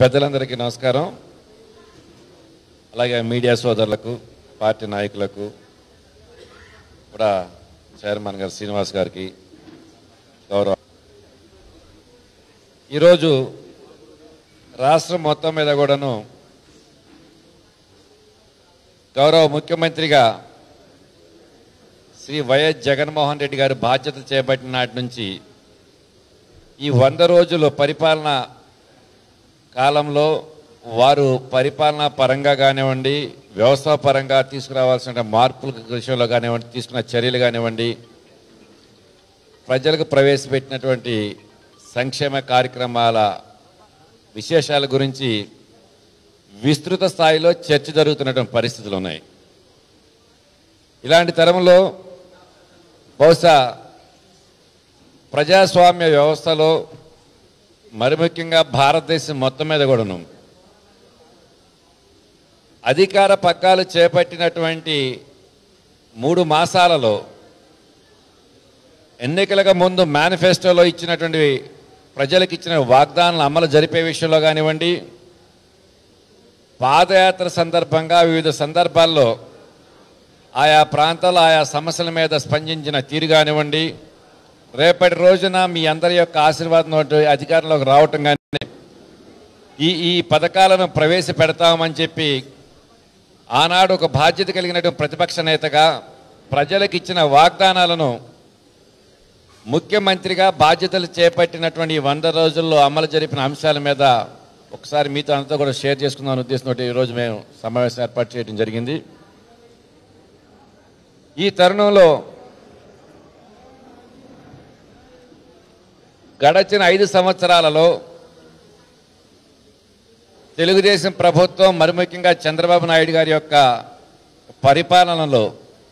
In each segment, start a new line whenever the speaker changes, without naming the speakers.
పెద్దలందరికీ నమస్కారం అలాగే మీడియా సోదరులకు పార్టీ నాయకులకు కూడా చైర్మన్ గారు శ్రీనివాస్ గారికి గౌరవ ఈరోజు రాష్ట్రం మొత్తం మీద కూడాను గౌరవ ముఖ్యమంత్రిగా శ్రీ వైఎస్ జగన్మోహన్ రెడ్డి గారు బాధ్యతలు చేపట్టిన నాటి నుంచి ఈ వంద రోజులు పరిపాలన కాలంలో వారు పరిపాలనా పరంగా కానివ్వండి వ్యవస్థ పరంగా తీసుకురావాల్సిన మార్పుల విషయంలో కానివ్వండి తీసుకున్న చర్యలు కానివ్వండి ప్రజలకు ప్రవేశపెట్టినటువంటి సంక్షేమ కార్యక్రమాల విశేషాల గురించి విస్తృత స్థాయిలో చర్చ జరుగుతున్నటువంటి పరిస్థితులు ఉన్నాయి ఇలాంటి తరంలో బహుశా ప్రజాస్వామ్య వ్యవస్థలో మరి ముఖ్యంగా భారతదేశం మొత్తం మీద కూడాను అధికార పక్కాలు చేపట్టినటువంటి మూడు మాసాలలో ఎన్నికలకు ముందు మేనిఫెస్టోలో ఇచ్చినటువంటి ప్రజలకు ఇచ్చిన వాగ్దానాలు అమలు జరిపే విషయంలో కానివ్వండి పాదయాత్ర సందర్భంగా వివిధ సందర్భాల్లో ఆయా ప్రాంతాల్లో ఆయా సమస్యల మీద స్పందించిన తీరు కానివ్వండి రేపటి రోజున మీ అందరి యొక్క ఆశీర్వాదం అధికారంలోకి రావటం కానీ ఈ ఈ పథకాలను ప్రవేశపెడతామని చెప్పి ఆనాడు ఒక బాధ్యత కలిగినటువంటి ప్రతిపక్ష నేతగా ప్రజలకు ఇచ్చిన వాగ్దానాలను ముఖ్యమంత్రిగా బాధ్యతలు చేపట్టినటువంటి ఈ వంద రోజుల్లో అమలు జరిపిన అంశాల మీద ఒకసారి మీతో అంతా కూడా షేర్ చేసుకుందాం అనే ఉద్దేశంతో ఈరోజు మేము సమావేశం ఏర్పాటు చేయడం జరిగింది ఈ తరుణంలో గడచిన ఐదు సంవత్సరాలలో తెలుగుదేశం ప్రభుత్వం మరి ముఖ్యంగా చంద్రబాబు నాయుడు గారి యొక్క పరిపాలనలో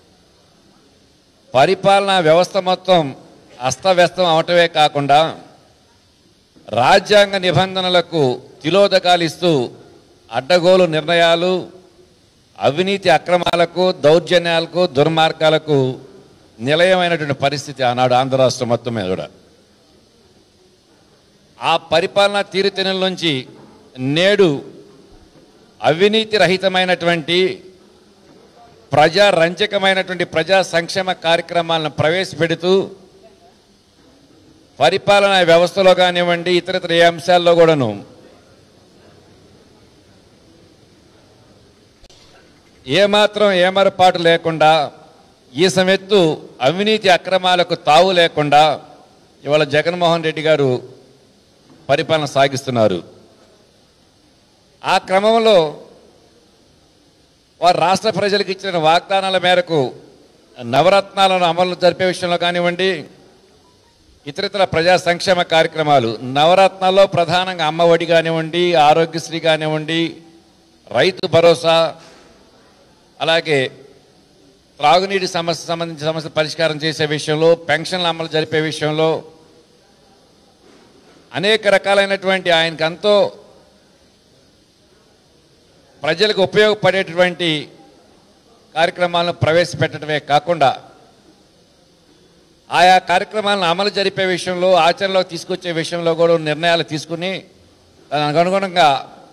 పరిపాలనా వ్యవస్థ మొత్తం అస్తవ్యస్తం అవటమే కాకుండా రాజ్యాంగ నిబంధనలకు తిలోదకాలు ఇస్తూ అడ్డగోలు నిర్ణయాలు అవినీతి అక్రమాలకు దౌర్జన్యాలకు దుర్మార్గాలకు నిలయమైనటువంటి పరిస్థితి ఆనాడు ఆంధ్ర రాష్ట్రం మొత్తం మీద కూడా ఆ పరిపాలనా తీరుతెన్నుల నుంచి నేడు అవినీతి రహితమైనటువంటి ప్రజా రంజకమైనటువంటి ప్రజా సంక్షేమ కార్యక్రమాలను ప్రవేశపెడుతూ పరిపాలనా వ్యవస్థలో కానివ్వండి ఇతరితర ఏ అంశాల్లో కూడాను ఏమాత్రం ఏమరపాటు లేకుండా ఈ సమెత్తు అవినీతి అక్రమాలకు తావు లేకుండా ఇవాళ జగన్మోహన్ రెడ్డి గారు పరిపాలన సాగిస్తున్నారు ఆ క్రమంలో వారు రాష్ట్ర ప్రజలకు ఇచ్చిన వాగ్దానాల మేరకు నవరత్నాలను అమలు జరిపే విషయంలో కానివ్వండి ఇతరితర ప్రజా సంక్షేమ కార్యక్రమాలు నవరత్నాల్లో ప్రధానంగా అమ్మఒడి కానివ్వండి ఆరోగ్యశ్రీ కానివ్వండి రైతు భరోసా అలాగే త్రాగునీటి సమస్య సంబంధించిన సమస్య పరిష్కారం చేసే విషయంలో పెన్షన్లు అమలు జరిపే విషయంలో అనేక రకాలైనటువంటి ఆయనకు ఎంతో ప్రజలకు ఉపయోగపడేటువంటి కార్యక్రమాలను ప్రవేశపెట్టడమే కాకుండా ఆయా కార్యక్రమాలను అమలు జరిపే విషయంలో ఆచరణలో తీసుకొచ్చే విషయంలో కూడా నిర్ణయాలు తీసుకుని దానికి అనుగుణంగా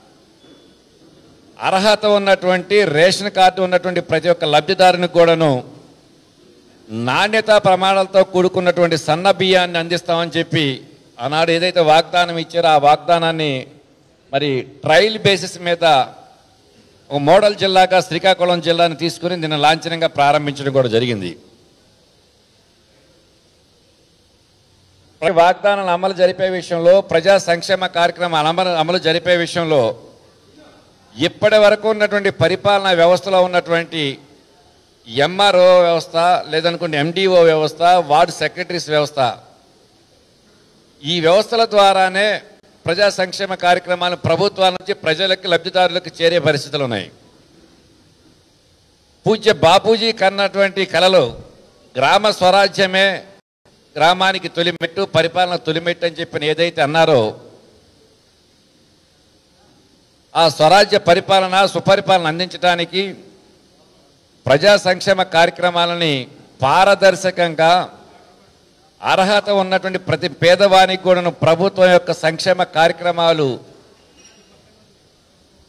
అర్హత ఉన్నటువంటి రేషన్ కార్డు ఉన్నటువంటి ప్రతి ఒక్క లబ్ధిదారునికి కూడాను నాణ్యత ప్రమాణాలతో కూడుకున్నటువంటి సన్న బియ్యాన్ని అందిస్తామని చెప్పి ఆనాడు ఏదైతే వాగ్దానం ఇచ్చారో ఆ వాగ్దానాన్ని మరి ట్రయల్ బేసిస్ మీద ఒక మోడల్ జిల్లాగా శ్రీకాకుళం జిల్లాను తీసుకుని నిన్న లాంఛనంగా ప్రారంభించడం కూడా జరిగింది వాగ్దానాలు అమలు జరిపే విషయంలో ప్రజా సంక్షేమ కార్యక్రమాలు అమలు అమలు జరిపే విషయంలో ఇప్పటి వరకు ఉన్నటువంటి పరిపాలనా వ్యవస్థలో ఉన్నటువంటి ఎంఆర్ఓ వ్యవస్థ లేదనుకుంటే ఎండిఓ వ్యవస్థ వార్డు సెక్రటరీస్ వ్యవస్థ ఈ వ్యవస్థల ద్వారానే ప్రజా సంక్షేమ కార్యక్రమాలు ప్రభుత్వాల నుంచి ప్రజలకు లబ్ధిదారులకు చేరే పరిస్థితులు ఉన్నాయి పూజ్య బాపూజీ కన్నటువంటి కళలు గ్రామ స్వరాజ్యమే గ్రామానికి తొలిమెట్టు పరిపాలన తొలిమెట్టు అని చెప్పిన ఏదైతే అన్నారో ఆ స్వరాజ్య పరిపాలన సుపరిపాలన అందించడానికి ప్రజా సంక్షేమ కార్యక్రమాలని పారదర్శకంగా అర్హత ఉన్నటువంటి ప్రతి పేదవానికి కూడాను ప్రభుత్వం యొక్క సంక్షేమ కార్యక్రమాలు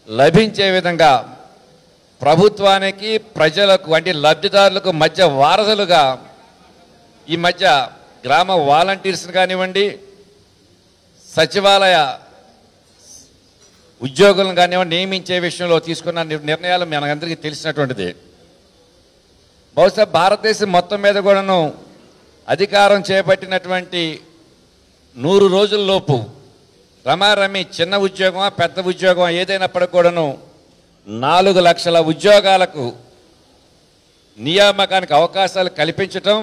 లభించే విధంగా ప్రభుత్వానికి ప్రజలకు అంటే లబ్ధిదారులకు మధ్య వారధులుగా ఈ మధ్య గ్రామ వాలంటీర్స్ కానివ్వండి సచివాలయ ఉద్యోగులను కానివ్వండి నియమించే విషయంలో తీసుకున్న నిర్- నిర్ణయాలు మనందరికీ తెలిసినటువంటిది బహుశా భారతదేశం మొత్తం మీద కూడాను అధికారం చేపట్టినటువంటి నూరు రోజుల్లోపు రమారమి చిన్న ఉద్యోగమా పెద్ద ఉద్యోగమా ఏదైనప్పటికి కూడాను నాలుగు లక్షల ఉద్యోగాలకు నియామకానికి అవకాశాలు కల్పించటం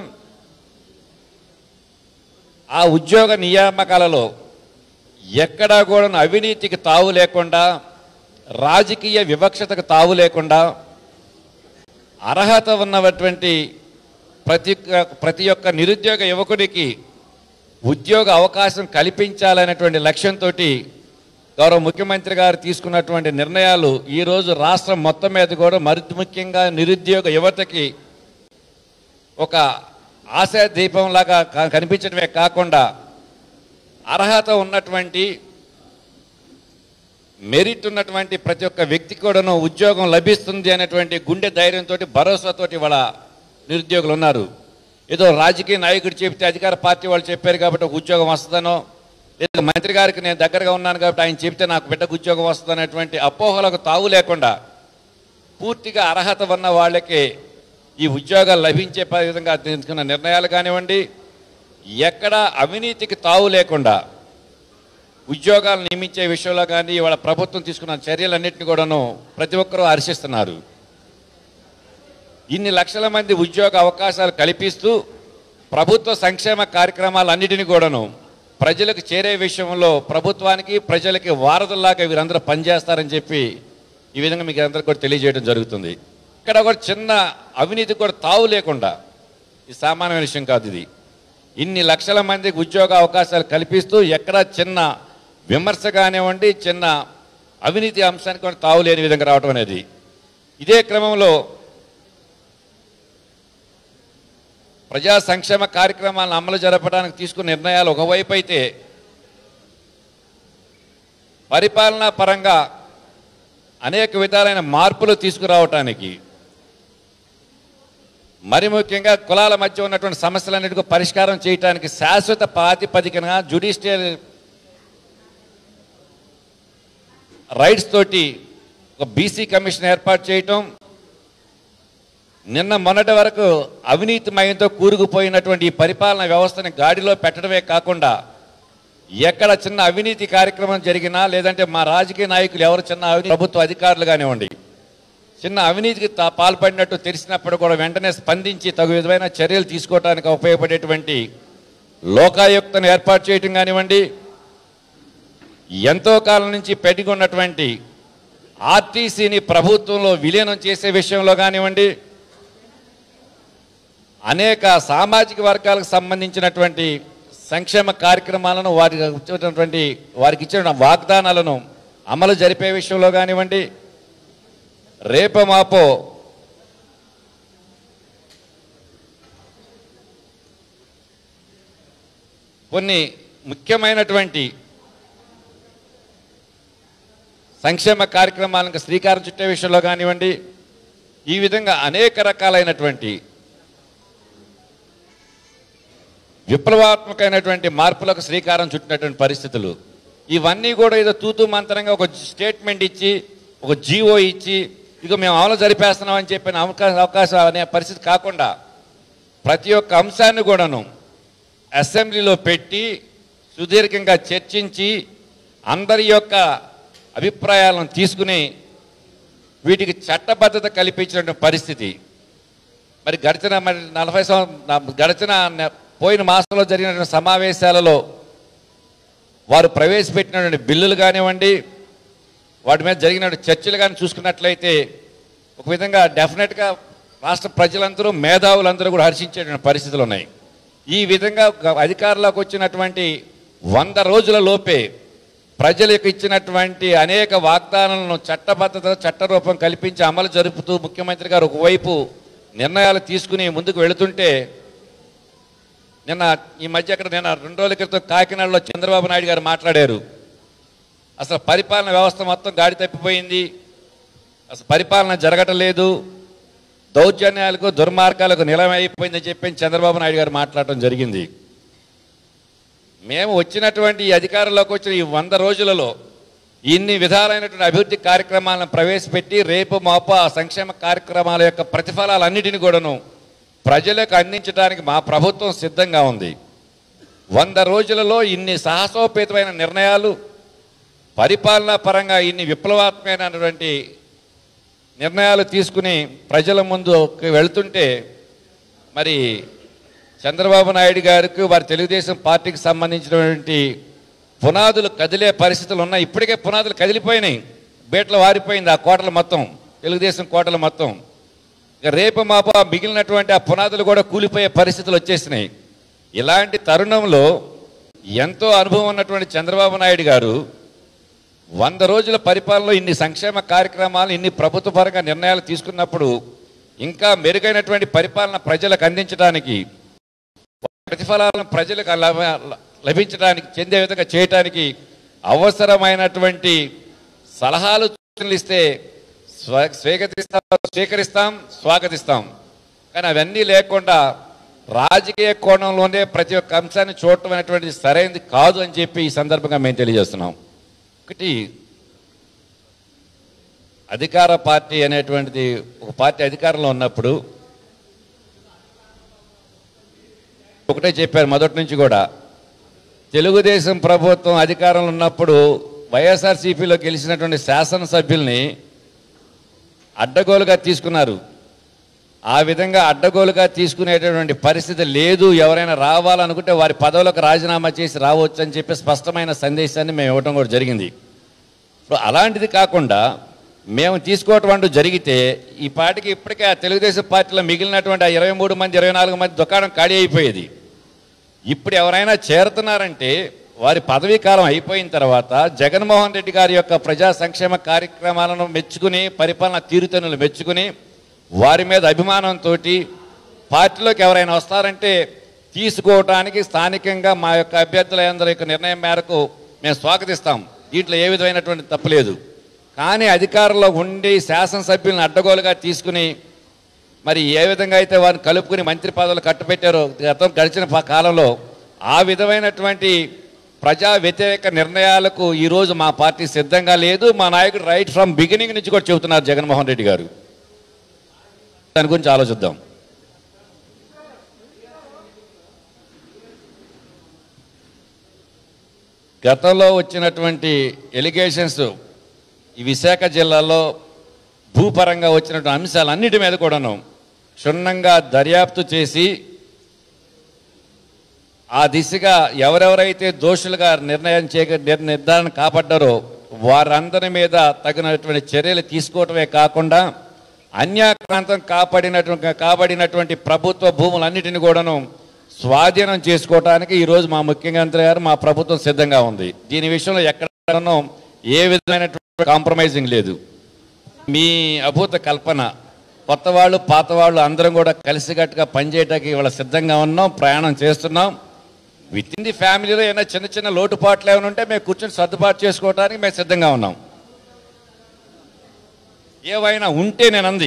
ఆ ఉద్యోగ నియామకాలలో ఎక్కడా కూడా అవినీతికి తావు లేకుండా రాజకీయ వివక్షతకు తావు లేకుండా అర్హత ఉన్నటువంటి ప్రతి ప్రతి ఒక్క నిరుద్యోగ యువకుడికి ఉద్యోగ అవకాశం కల్పించాలనేటువంటి లక్ష్యంతో గౌరవ ముఖ్యమంత్రి గారు తీసుకున్నటువంటి నిర్ణయాలు ఈరోజు రాష్ట్రం మొత్తం మీద కూడా మరి ముఖ్యంగా నిరుద్యోగ యువతకి ఒక ఆశా దీపంలాగా క- కనిపించడమే కాకుండా అర్హత ఉన్నటువంటి మెరిట్ ఉన్నటువంటి ప్రతి ఒక్క వ్యక్తి కూడాను ఉద్యోగం లభిస్తుంది అనేటువంటి గుండె ధైర్యంతో భరోసాతోటి వాళ్ళ నిరుద్యోగులు ఉన్నారు ఏదో రాజకీయ నాయకుడు చెప్తే అధికార పార్టీ వాళ్ళు చెప్పారు కాబట్టి ఒక ఉద్యోగం వస్తుందనో లేదా మంత్రి గారికి నేను దగ్గరగా ఉన్నాను కాబట్టి ఆయన చెప్తే నాకు బిడ్డకు ఉద్యోగం వస్తుంది అనేటువంటి అపోహలకు తావు లేకుండా పూర్తిగా అర్హత ఉన్న వాళ్ళకి ఈ ఉద్యోగాలు లభించే ప- విధంగా తీసుకున్న నిర్ణయాలు కానివ్వండి ఎక్కడ అవినీతికి తావు లేకుండా ఉద్యోగాలు నియమించే విషయంలో కానీ వాళ్ళ ప్రభుత్వం తీసుకున్న చర్యలన్నింటినీ కూడాను ప్రతి ఒక్కరూ హర్షిస్తున్నారు ఇన్ని లక్షల మంది ఉద్యోగ అవకాశాలు కల్పిస్తూ ప్రభుత్వ సంక్షేమ కార్యక్రమాలన్నిటినీ కూడాను ప్రజలకు చేరే విషయంలో ప్రభుత్వానికి ప్రజలకి వారధుల్లాగా వీరందరూ పనిచేస్తారని చెప్పి ఈ విధంగా మీకు అందరికీ కూడా తెలియజేయడం జరుగుతుంది ఇక్కడ కూడా చిన్న అవినీతి కూడా తావు లేకుండా ఇది సామాన్యమైన విషయం కాదు ఇది ఇన్ని లక్షల మందికి ఉద్యోగ అవకాశాలు కల్పిస్తూ ఎక్కడ చిన్న విమర్శ కానివ్వండి చిన్న అవినీతి అంశానికి కూడా తావు లేని విధంగా రావడం అనేది ఇదే క్రమంలో ప్రజా సంక్షేమ కార్యక్రమాలను అమలు జరపడానికి తీసుకున్న నిర్ణయాలు ఒకవైపు అయితే పరిపాలనా పరంగా అనేక విధాలైన మార్పులు తీసుకురావటానికి మరి ముఖ్యంగా కులాల మధ్య ఉన్నటువంటి సమస్యలన్నిటికీ పరిష్కారం చేయడానికి శాశ్వత ప్రాతిపదికన జ్యుడిషియల్ రైట్స్ తోటి ఒక బీసీ కమిషన్ ఏర్పాటు చేయటం నిన్న మొన్నటి వరకు అవినీతిమయంతో కూరుకుపోయినటువంటి ఈ పరిపాలన వ్యవస్థని గాడిలో పెట్టడమే కాకుండా ఎక్కడ చిన్న అవినీతి కార్యక్రమం జరిగినా లేదంటే మా రాజకీయ నాయకులు ఎవరు చిన్న అవినీతి ప్రభుత్వ అధికారులు కానివ్వండి చిన్న అవినీతికి తా- పాల్పడినట్టు తెలిసినప్పుడు కూడా వెంటనే స్పందించి తగు విధమైన చర్యలు తీసుకోవడానికి ఉపయోగపడేటువంటి లోకాయుక్తను ఏర్పాటు చేయటం కానివ్వండి ఎంతో కాలం నుంచి పెరిగి ఉన్నటువంటి ఆర్టీసీని ప్రభుత్వంలో విలీనం చేసే విషయంలో కానివ్వండి అనేక సామాజిక వర్గాలకు సంబంధించినటువంటి సంక్షేమ కార్యక్రమాలను వారికి ఇచ్చినటువంటి వారికి ఇచ్చిన వాగ్దానాలను అమలు జరిపే విషయంలో కానివ్వండి రేపో మాపో కొన్ని ముఖ్యమైనటువంటి సంక్షేమ కార్యక్రమాలకు శ్రీకారం చుట్టే విషయంలో కానివ్వండి ఈ విధంగా అనేక రకాలైనటువంటి విప్లవాత్మకమైనటువంటి మార్పులకు శ్రీకారం చుట్టినటువంటి పరిస్థితులు ఇవన్నీ కూడా ఏదో తూతూ మంత్రంగా ఒక స్టేట్మెంట్ ఇచ్చి ఒక జీవో ఇచ్చి ఇక మేము అమలు జరిపేస్తున్నాం అని చెప్పిన అవకాశం అవకాశం అనే పరిస్థితి కాకుండా ప్రతి ఒక్క అంశాన్ని కూడాను అసెంబ్లీలో పెట్టి సుదీర్ఘంగా చర్చించి అందరి యొక్క అభిప్రాయాలను తీసుకుని వీటికి చట్టబద్ధత కల్పించినటువంటి పరిస్థితి మరి గడిచిన మరి నలభై సంవత్సరం గడిచిన నె- పోయిన మాసంలో జరిగినటువంటి సమావేశాలలో వారు ప్రవేశపెట్టినటువంటి బిల్లులు కానివ్వండి వాటి మీద జరిగిన చర్చలు కానీ చూసుకున్నట్లయితే ఒక విధంగా డెఫినెట్గా రాష్ట్ర ప్రజలందరూ మేధావులందరూ కూడా హర్షించేటువంటి పరిస్థితులు ఉన్నాయి ఈ విధంగా గ- అధికారంలోకి వచ్చినటువంటి వంద రోజుల లోపే ప్రజలకు ఇచ్చినటువంటి అనేక వాగ్దానాలను చట్టబద్ధత చట్టరూపం కల్పించి అమలు జరుపుతూ ముఖ్యమంత్రి గారు ఒకవైపు నిర్ణయాలు తీసుకుని ముందుకు వెళుతుంటే నిన్న ఈ మధ్య అక్కడ నిన్న రెండు రోజుల క్రితం కాకినాడలో చంద్రబాబు నాయుడు గారు మాట్లాడారు అసలు పరిపాలన వ్యవస్థ మొత్తం గాడి తప్పిపోయింది అసలు పరిపాలన జరగటం లేదు దౌర్జన్యాలకు దుర్మార్గాలకు నిలమైపోయిందని చెప్పి చంద్రబాబు నాయుడు గారు మాట్లాడటం జరిగింది మేము వచ్చినటువంటి ఈ అధికారంలోకి వచ్చిన ఈ వంద రోజులలో ఇన్ని విధాలైనటువంటి అభివృద్ధి కార్యక్రమాలను ప్రవేశపెట్టి రేపు మాపు ఆ సంక్షేమ కార్యక్రమాల యొక్క ప్రతిఫలాలన్నిటిని కూడాను ప్రజలకు అందించడానికి మా ప్రభుత్వం సిద్ధంగా ఉంది వంద రోజులలో ఇన్ని సాహసోపేతమైన నిర్ణయాలు పరిపాలనా పరంగా ఇన్ని విప్లవాత్మకమైనటువంటి నిర్ణయాలు తీసుకుని ప్రజల ముందు వెళ్తుంటే మరి చంద్రబాబు నాయుడు గారికి వారి తెలుగుదేశం పార్టీకి సంబంధించినటువంటి పునాదులు కదిలే పరిస్థితులు ఉన్నాయి ఇప్పటికే పునాదులు కదిలిపోయినాయి బేట్లు వారిపోయింది ఆ కోటలు మొత్తం తెలుగుదేశం కోటలు మొత్తం ఇక రేపు మాప మిగిలినటువంటి ఆ పునాదులు కూడా కూలిపోయే పరిస్థితులు వచ్చేసినాయి ఇలాంటి తరుణంలో ఎంతో అనుభవం ఉన్నటువంటి చంద్రబాబు నాయుడు గారు వంద రోజుల పరిపాలనలో ఇన్ని సంక్షేమ కార్యక్రమాలు ఇన్ని ప్రభుత్వ పరంగా నిర్ణయాలు తీసుకున్నప్పుడు ఇంకా మెరుగైనటువంటి పరిపాలన ప్రజలకు అందించడానికి ప్రతిఫలాలను ప్రజలకు లభ- లభించడానికి చెందే విధంగా చేయటానికి అవసరమైనటువంటి సలహాలు సూచనలు ఇస్తే స్వ- స్వీకరిస్తాం స్వీకరిస్తాం స్వాగతిస్తాం కానీ అవన్నీ లేకుండా రాజకీయ కోణంలోనే ప్రతి ఒక్క అంశాన్ని చూడటం అనేటువంటిది సరైనది కాదు అని చెప్పి ఈ సందర్భంగా మేము తెలియజేస్తున్నాం ఒకటి అధికార పార్టీ అనేటువంటిది ఒక పార్టీ అధికారంలో ఉన్నప్పుడు ఒకటే చెప్పారు మొదటి నుంచి కూడా తెలుగుదేశం ప్రభుత్వం అధికారంలో ఉన్నప్పుడు వైఎస్ఆర్సీపీలో గెలిచినటువంటి శాసనసభ్యుల్ని అడ్డగోలుగా తీసుకున్నారు ఆ విధంగా అడ్డగోలుగా తీసుకునేటటువంటి పరిస్థితి లేదు ఎవరైనా రావాలనుకుంటే వారి పదవులకు రాజీనామా చేసి రావచ్చు అని చెప్పి స్పష్టమైన సందేశాన్ని మేము ఇవ్వడం కూడా జరిగింది ఇప్పుడు అలాంటిది కాకుండా మేము తీసుకోవటం అంటూ జరిగితే ఈ పాటికి ఇప్పటికే ఆ తెలుగుదేశం పార్టీలో మిగిలినటువంటి ఆ ఇరవై మూడు మంది ఇరవై నాలుగు మంది దుకాణం ఖాళీ అయిపోయేది ఇప్పుడు ఎవరైనా చేరుతున్నారంటే వారి పదవీ కాలం అయిపోయిన తర్వాత జగన్మోహన్ రెడ్డి గారి యొక్క ప్రజా సంక్షేమ కార్యక్రమాలను మెచ్చుకుని పరిపాలన తీరుతెన్నులు మెచ్చుకుని వారి మీద అభిమానంతో పార్టీలోకి ఎవరైనా వస్తారంటే తీసుకోవటానికి స్థానికంగా మా యొక్క అభ్యర్థులందరి యొక్క నిర్ణయం మేరకు మేము స్వాగతిస్తాం దీంట్లో ఏ విధమైనటువంటి తప్పులేదు కానీ అధికారంలో ఉండి శాసనసభ్యులను అడ్డగోలుగా తీసుకుని మరి ఏ విధంగా అయితే వారిని కలుపుకుని మంత్రి పదవులు కట్టుబెట్టారో గతం గడిచిన ప- కాలంలో ఆ విధమైనటువంటి ప్రజా వ్యతిరేక నిర్ణయాలకు ఈరోజు మా పార్టీ సిద్ధంగా లేదు మా నాయకుడు రైట్ ఫ్రమ్ బిగినింగ్ నుంచి కూడా చెబుతున్నారు జగన్మోహన్ రెడ్డి గారు దాని గురించి ఆలోచిద్దాం గతంలో వచ్చినటువంటి ఎలిగేషన్స్ ఈ విశాఖ జిల్లాలో భూపరంగా వచ్చినటువంటి అంశాలన్నిటి మీద కూడాను క్షుణ్ణంగా దర్యాప్తు చేసి ఆ దిశగా ఎవరెవరైతే దోషులుగా నిర్ణయం చే నిర్- నిర్ధారణ కాపాడ్డారో వారందరి మీద తగినటువంటి చర్యలు తీసుకోవటమే కాకుండా అన్యాక్రాంతం కాపాడినటువంటి కాబడినటువంటి ప్రభుత్వ భూములన్నిటిని కూడాను స్వాధీనం చేసుకోవడానికి ఈరోజు మా ముఖ్యమంత్రి గారు మా ప్రభుత్వం సిద్ధంగా ఉంది దీని విషయంలో ఎక్కడనో ఏ విధమైనటువంటి కాంప్రమైజింగ్ లేదు మీ అభూత కల్పన కొత్త వాళ్ళు పాత వాళ్ళు అందరం కూడా కలిసికట్టుగా పనిచేయటానికి ఇవాళ సిద్ధంగా ఉన్నాం ప్రయాణం చేస్తున్నాం విత్ ఇన్ ది ఫ్యామిలీలో ఏమైనా చిన్న చిన్న లోటుపాట్లు ఏమైనా ఉంటే మేము కూర్చొని సర్దుబాటు చేసుకోవడానికి మేము సిద్ధంగా ఉన్నాం ఏవైనా ఉంటే నేను అంది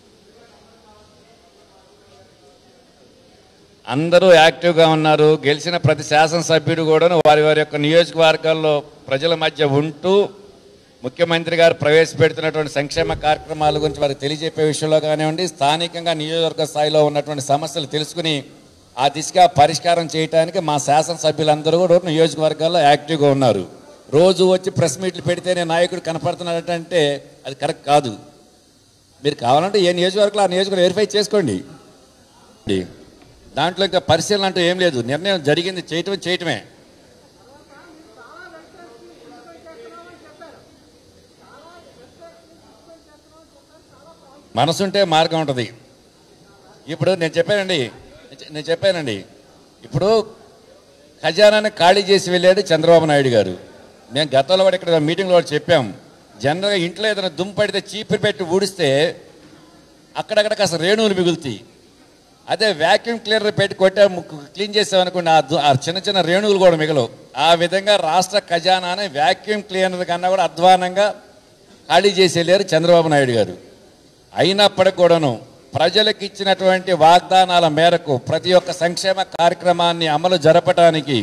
అందరూ యాక్టివ్గా ఉన్నారు గెలిచిన ప్రతి శాసనసభ్యుడు కూడా వారి వారి యొక్క నియోజకవర్గాల్లో ప్రజల మధ్య ఉంటూ ముఖ్యమంత్రి గారు ప్రవేశపెడుతున్నటువంటి సంక్షేమ కార్యక్రమాల గురించి వారికి తెలియజెప్పే విషయంలో కానివ్వండి స్థానికంగా నియోజకవర్గ స్థాయిలో ఉన్నటువంటి సమస్యలు తెలుసుకుని ఆ దిశగా పరిష్కారం చేయడానికి మా శాసనసభ్యులందరూ కూడా నియోజకవర్గాల్లో యాక్టివ్గా ఉన్నారు రోజు వచ్చి ప్రెస్ మీట్లు పెడితేనే నాయకుడు కనపడుతున్నాడంటే అది కరెక్ట్ కాదు మీరు కావాలంటే ఏ నియోజకవర్గంలో ఆ నియోజకవర్గం వెరిఫై చేసుకోండి దాంట్లో ఇంకా పరిశీలన అంటూ ఏం లేదు నిర్ణయం జరిగింది చేయటమే చేయటమే మనసుంటే మార్గం ఉంటుంది ఇప్పుడు నేను చెప్పానండి నేను చెప్పానండి ఇప్పుడు ఖజానాన్ని ఖాళీ చేసి వెళ్ళాడు చంద్రబాబు నాయుడు గారు మేము గతంలో కూడా ఇక్కడ మీటింగ్లో కూడా చెప్పాం జనరల్గా ఇంట్లో ఏదైనా దుంపడితే చీపురు పెట్టి ఊడిస్తే అక్కడక్కడ కాస్త రేణువులు మిగులుతాయి అదే వ్యాక్యూమ్ క్లీనర్ పెట్టి కొట్టే క్లీన్ చేసామనుకోండి ఆ దు- ఆ చిన్న చిన్న రేణువులు కూడా మిగలవు ఆ విధంగా రాష్ట్ర ఖజానాని వ్యాక్యూమ్ క్లీనర్ కన్నా కూడా అధ్వానంగా ఖాళీ చేసి వెళ్ళారు చంద్రబాబు నాయుడు గారు అయినప్పటికి కూడాను ప్రజలకు ఇచ్చినటువంటి వాగ్దానాల మేరకు ప్రతి ఒక్క సంక్షేమ కార్యక్రమాన్ని అమలు జరపటానికి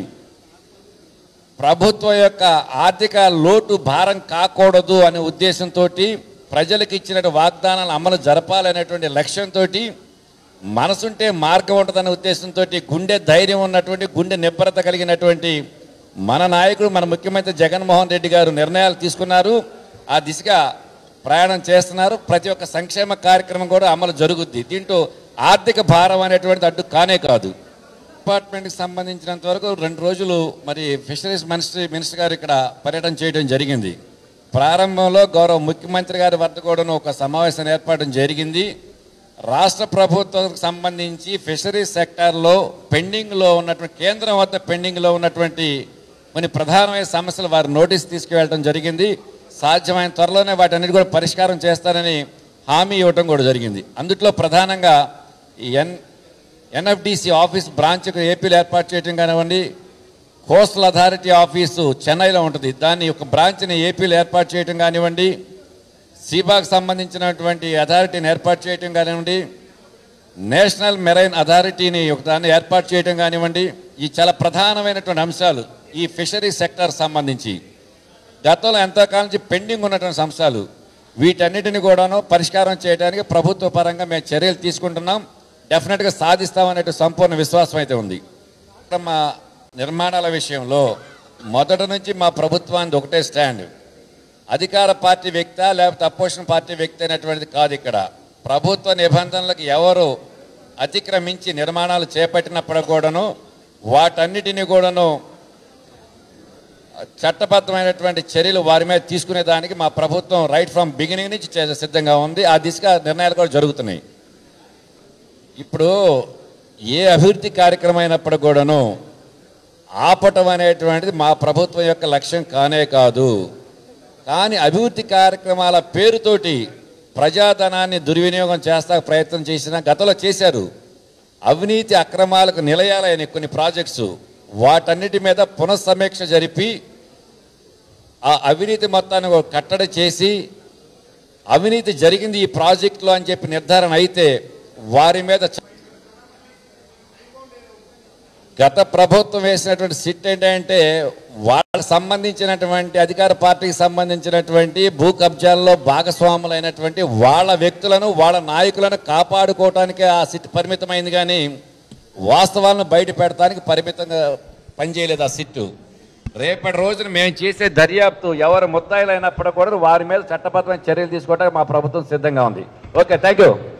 ప్రభుత్వం యొక్క ఆర్థిక లోటు భారం కాకూడదు అనే ఉద్దేశంతో ప్రజలకు ఇచ్చిన వాగ్దానాలు అమలు జరపాలనేటువంటి లక్ష్యంతో మనసుంటే మార్గం ఉంటుందనే ఉద్దేశంతో గుండె ధైర్యం ఉన్నటువంటి గుండె నిబ్బరత కలిగినటువంటి మన నాయకుడు మన ముఖ్యమంత్రి జగన్మోహన్ రెడ్డి గారు నిర్ణయాలు తీసుకున్నారు ఆ దిశగా ప్రయాణం చేస్తున్నారు ప్రతి ఒక్క సంక్షేమ కార్యక్రమం కూడా అమలు జరుగుద్ది దీంట్లో ఆర్థిక భారం అనేటువంటిది అడ్డు కానే కాదు డిపార్ట్మెంట్కి సంబంధించినంత వరకు రెండు రోజులు మరి ఫిషరీస్ మినిస్ట్రీ మినిస్టర్ గారు ఇక్కడ పర్యటన చేయడం జరిగింది ప్రారంభంలో గౌరవ ముఖ్యమంత్రి గారి వద్ద కూడా ఒక సమావేశం ఏర్పాటు జరిగింది రాష్ట్ర ప్రభుత్వానికి సంబంధించి ఫిషరీస్ సెక్టార్లో పెండింగ్లో ఉన్నటువంటి కేంద్రం వద్ద పెండింగ్లో ఉన్నటువంటి కొన్ని ప్రధానమైన సమస్యలు వారి నోటీస్ తీసుకువెళ్ళడం జరిగింది సాధ్యమైన త్వరలోనే వాటన్నిటి కూడా పరిష్కారం చేస్తారని హామీ ఇవ్వటం కూడా జరిగింది అందుట్లో ప్రధానంగా ఈ ఎన్ ఎన్ఎఫ్డిసి ఆఫీస్ బ్రాంచ్ ఏపీలో ఏర్పాటు చేయడం కానివ్వండి కోస్టల్ అథారిటీ ఆఫీసు చెన్నైలో ఉంటుంది దాన్ని ఒక బ్రాంచ్ని ఏపీలో ఏర్పాటు చేయడం కానివ్వండి సీబాకు సంబంధించినటువంటి అథారిటీని ఏర్పాటు చేయడం కానివ్వండి నేషనల్ మెరైన్ అథారిటీని ఒక దాన్ని ఏర్పాటు చేయడం కానివ్వండి ఈ చాలా ప్రధానమైనటువంటి అంశాలు ఈ ఫిషరీ సెక్టర్ సంబంధించి గతంలో ఎంతకాలం నుంచి పెండింగ్ ఉన్నటువంటి అంశాలు వీటన్నిటిని కూడాను పరిష్కారం చేయడానికి ప్రభుత్వ పరంగా మేము చర్యలు తీసుకుంటున్నాం డెఫినెట్గా సాధిస్తామనే సంపూర్ణ విశ్వాసం అయితే ఉంది మా నిర్మాణాల విషయంలో మొదటి నుంచి మా ప్రభుత్వానికి ఒకటే స్టాండ్ అధికార పార్టీ వ్యక్త లేకపోతే అపోజిషన్ పార్టీ వ్యక్తి అనేటువంటిది కాదు ఇక్కడ ప్రభుత్వ నిబంధనలకు ఎవరు అతిక్రమించి నిర్మాణాలు చేపట్టినప్పుడు కూడాను వాటన్నిటిని కూడాను చట్టబద్ధమైనటువంటి చర్యలు వారి మీద తీసుకునే దానికి మా ప్రభుత్వం రైట్ ఫ్రమ్ బిగినింగ్ నుంచి చే- సిద్ధంగా ఉంది ఆ దిశగా నిర్ణయాలు కూడా జరుగుతున్నాయి ఇప్పుడు ఏ అభివృద్ధి కార్యక్రమం అయినప్పుడు కూడాను ఆపటం అనేటువంటిది మా ప్రభుత్వం యొక్క లక్ష్యం కానే కాదు కానీ అభివృద్ధి కార్యక్రమాల పేరుతోటి ప్రజాధనాన్ని దుర్వినియోగం చేస్తా ప్రయత్నం చేసిన గతంలో చేశారు అవినీతి అక్రమాలకు నిలయాలైన కొన్ని ప్రాజెక్ట్స్ వాటన్నిటి మీద పునఃసమీక్ష జరిపి ఆ అవినీతి మొత్తాన్ని ఒక కట్టడి చేసి అవినీతి జరిగింది ఈ ప్రాజెక్టులో అని చెప్పి నిర్ధారణ అయితే వారి మీద చ- గత ప్రభుత్వం వేసినటువంటి సిట్ ఏంటంటే వాళ్ళకి సంబంధించినటువంటి అధికార పార్టీకి సంబంధించినటువంటి భూ కబ్జాల్లో భాగస్వాములైనటువంటి వాళ్ళ వ్యక్తులను వాళ్ళ నాయకులను కాపాడుకోవటానికి ఆ సిట్ పరిమితమైంది కానీ వాస్తవాలను బయట పెడతానికి పరిమితంగా పనిచేయలేదు ఆ సిట్టు రేపటి రోజున మేము చేసే దర్యాప్తు ఎవరు ముద్దాయిలు అయినప్పుడు కూడా వారి మీద చట్టబద్ధమైన చర్యలు తీసుకోవడానికి మా ప్రభుత్వం సిద్ధంగా ఉంది ఓకే థ్యాంక్ యూ